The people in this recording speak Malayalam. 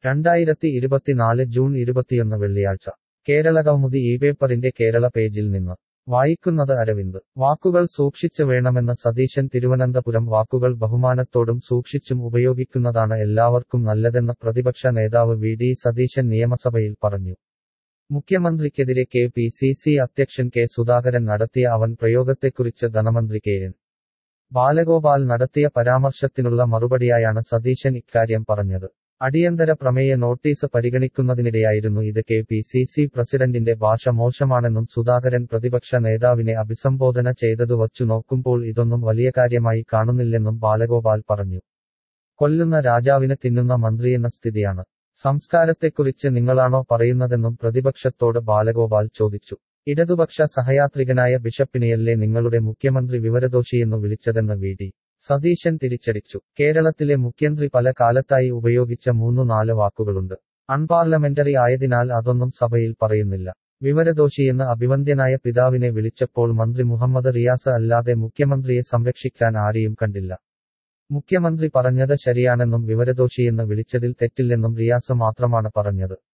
രണ്ടായിരത്തി ഇരുപത്തിനാല് ജൂൺ ഇരുപത്തിയൊന്ന് വെള്ളിയാഴ്ച കേരള കൗമുദി ഈ പേപ്പറിന്റെ കേരള പേജിൽ നിന്ന് വായിക്കുന്നത് അരവിന്ദ് വാക്കുകൾ സൂക്ഷിച്ച് വേണമെന്ന് സതീശൻ തിരുവനന്തപുരം വാക്കുകൾ ബഹുമാനത്തോടും സൂക്ഷിച്ചും ഉപയോഗിക്കുന്നതാണ് എല്ലാവർക്കും നല്ലതെന്ന് പ്രതിപക്ഷ നേതാവ് വി ഡി സതീശൻ നിയമസഭയിൽ പറഞ്ഞു മുഖ്യമന്ത്രിക്കെതിരെ കെ പി സി സി അധ്യക്ഷൻ കെ സുധാകരൻ നടത്തിയ അവൻ പ്രയോഗത്തെക്കുറിച്ച് ധനമന്ത്രി കെ എൻ ബാലഗോപാൽ നടത്തിയ പരാമർശത്തിനുള്ള മറുപടിയായാണ് സതീശൻ ഇക്കാര്യം പറഞ്ഞത് അടിയന്തര പ്രമേയ നോട്ടീസ് പരിഗണിക്കുന്നതിനിടെയായിരുന്നു ഇത് കെ പി സി സി പ്രസിഡന്റിന്റെ ഭാഷ മോശമാണെന്നും സുധാകരൻ പ്രതിപക്ഷ നേതാവിനെ അഭിസംബോധന ചെയ്തതു വച്ചു നോക്കുമ്പോൾ ഇതൊന്നും വലിയ കാര്യമായി കാണുന്നില്ലെന്നും ബാലഗോപാൽ പറഞ്ഞു കൊല്ലുന്ന രാജാവിന് തിന്നുന്ന മന്ത്രിയെന്ന സ്ഥിതിയാണ് സംസ്കാരത്തെക്കുറിച്ച് നിങ്ങളാണോ പറയുന്നതെന്നും പ്രതിപക്ഷത്തോട് ബാലഗോപാൽ ചോദിച്ചു ഇടതുപക്ഷ സഹയാത്രികനായ ബിഷപ്പിനെയല്ലേ നിങ്ങളുടെ മുഖ്യമന്ത്രി വിവരദോഷിയെന്നു വിളിച്ചതെന്ന് വി ഡി സതീശൻ തിരിച്ചടിച്ചു കേരളത്തിലെ മുഖ്യമന്ത്രി പല കാലത്തായി ഉപയോഗിച്ച മൂന്നു നാല് വാക്കുകളുണ്ട് അൺപാർലമെന്ററി ആയതിനാൽ അതൊന്നും സഭയിൽ പറയുന്നില്ല വിവരദോഷിയെന്ന് അഭിവന്ദ്യനായ പിതാവിനെ വിളിച്ചപ്പോൾ മന്ത്രി മുഹമ്മദ് റിയാസ് അല്ലാതെ മുഖ്യമന്ത്രിയെ സംരക്ഷിക്കാൻ ആരെയും കണ്ടില്ല മുഖ്യമന്ത്രി പറഞ്ഞത് ശരിയാണെന്നും വിവരദോഷിയെന്ന് വിളിച്ചതിൽ തെറ്റില്ലെന്നും റിയാസ് മാത്രമാണ് പറഞ്ഞത്